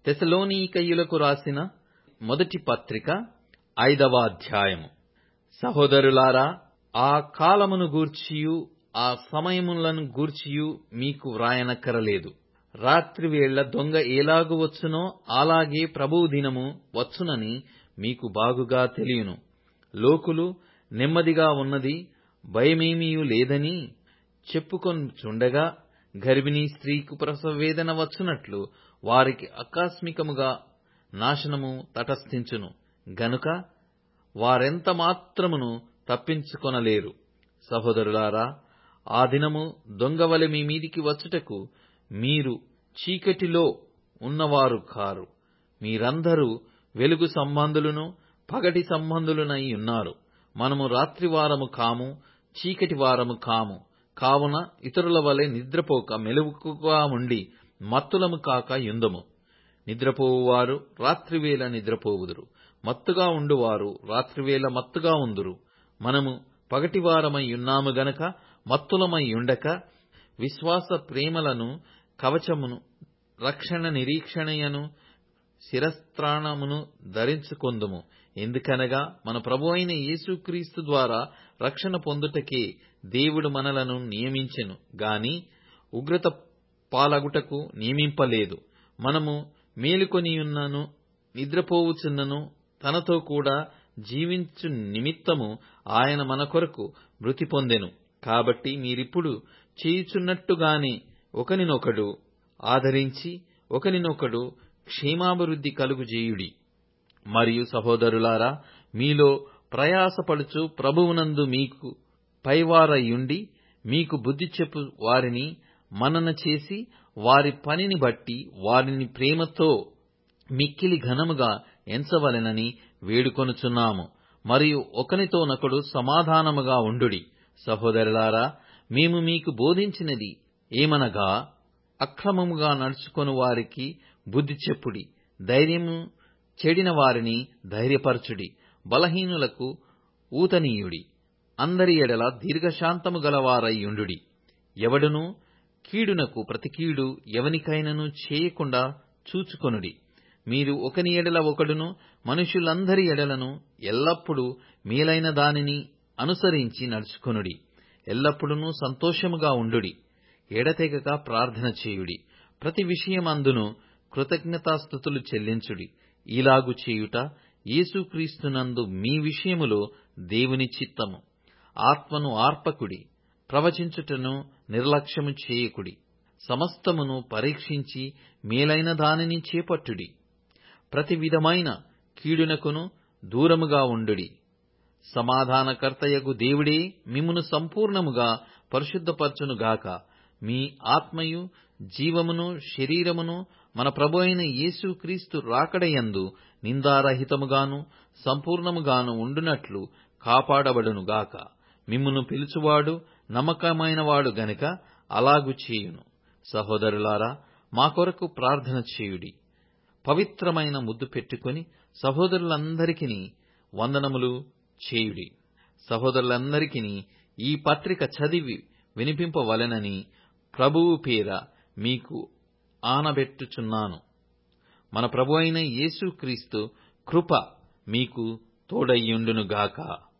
తెసలోనికయులకు రాసిన మొదటి పత్రిక ఐదవ అధ్యాయము సహోదరులారా ఆ కాలమును గూర్చియు ఆ సమయములను గూర్చియు మీకు వ్రాయనక్కరలేదు రాత్రివేళ దొంగ ఎలాగు వచ్చునో అలాగే ప్రభువు దినము వచ్చునని మీకు బాగుగా తెలియును లోకులు నెమ్మదిగా ఉన్నది భయమేమియూ లేదని చెప్పుకొనుచుండగా గర్భిణీ స్త్రీకు ప్రసవవేదన వచ్చునట్లు వారికి ఆకస్మికముగా నాశనము తటస్థించును గనుక వారెంత మాత్రమును తప్పించుకొనలేరు సహోదరులారా ఆ దినము దొంగవలె మీ మీదికి వచ్చుటకు మీరు చీకటిలో ఉన్నవారు కారు మీరందరూ వెలుగు సంబంధులను పగటి సంబంధులనై ఉన్నారు మనము రాత్రివారము కాము చీకటి వారము కాము కావున ఇతరుల వలె నిద్రపోక మెలకుగా ఉండి మత్తులము కాక యుందము నిద్రపోవువారు రాత్రివేళ నిద్రపోవుదురు మత్తుగా ఉండువారు రాత్రివేళ మత్తుగా ఉందురు మనము పగటివారమై ఉన్నాము గనక మత్తులమై ఉండక విశ్వాస ప్రేమలను కవచమును రక్షణ నిరీక్షణయను శిరస్త్రాణమును ధరించుకొందుము ఎందుకనగా మన ప్రభు అయిన యేసుక్రీస్తు ద్వారా రక్షణ పొందుటకే దేవుడు మనలను నియమించెను గాని ఉగ్రత పాలగుటకు నియమింపలేదు మనము మేలుకొనియున్నను నిద్రపోవుచున్నను తనతో కూడా జీవించు నిమిత్తము ఆయన మన కొరకు మృతి పొందెను కాబట్టి మీరిప్పుడు చేయుచున్నట్టుగానే ఒకనినొకడు ఆదరించి ఒకనినొకడు క్షేమాభివృద్ధి కలుగుజేయుడి మరియు సహోదరులారా మీలో ప్రయాసపడుచు ప్రభువునందు మీకు పైవారయ్యుండి మీకు బుద్ధి చెప్పు వారిని మనన చేసి వారి పనిని బట్టి వారిని ప్రేమతో మిక్కిలి ఘనముగా ఎంచవలెనని వేడుకొనుచున్నాము మరియు ఒకనితోనొకడు సమాధానముగా ఉండుడి సహోదరులారా మేము మీకు బోధించినది ఏమనగా అక్రమముగా నడుచుకొను వారికి బుద్ధి చెప్పుడి ధైర్యము చెడిన వారిని ధైర్యపరచుడి బలహీనులకు ఊతనీయుడి అందరి ఎడల దీర్ఘశాంతము గలవారయ్యుండుడి ఎవడును కీడునకు ప్రతి కీడు ఎవనికైనను చేయకుండా చూచుకొనుడి మీరు ఒకని ఎడల ఒకడును మనుషులందరి ఎడలను ఎల్లప్పుడూ మేలైన దానిని అనుసరించి నడుచుకొనుడి ఎల్లప్పుడూ సంతోషముగా ఉండుడి ఎడతెగక ప్రార్థన చేయుడి ప్రతి విషయమందును కృతజ్ఞతాస్థుతులు చెల్లించుడి ఇలాగు చేయుట యేసుక్రీస్తునందు మీ విషయములో దేవుని చిత్తము ఆత్మను ఆర్పకుడి ప్రవచించుటను నిర్లక్ష్యము చేయకుడి సమస్తమును పరీక్షించి మేలైన దానిని చేపట్టుడి ప్రతి విధమైన కీడునకును దూరముగా ఉండుడి సమాధానకర్తయగు దేవుడే మిమ్మును సంపూర్ణముగా పరిశుద్ధపరచునుగాక మీ ఆత్మయు జీవమును శరీరమును మన ప్రభు అయిన యేసుక్రీస్తు రాకడయందు నిందారహితముగాను సంపూర్ణముగాను ఉండునట్లు కాపాడబడునుగాక మిమ్మును పిలుచువాడు నమ్మకమైనవాడు గనుక అలాగు చేయును సహోదరులారా మా కొరకు ప్రార్థన చేయుడి పవిత్రమైన ముద్దు పెట్టుకొని సహోదరులందరికీ వందనములు చేయుడి సహోదరులందరికీ ఈ పత్రిక చదివి వినిపింపవలెనని ప్రభువు పేర మీకు ఆనబెట్టుచున్నాను మన ప్రభు అయిన యేసుక్రీస్తు కృప మీకు తోడయ్యుండునుగాక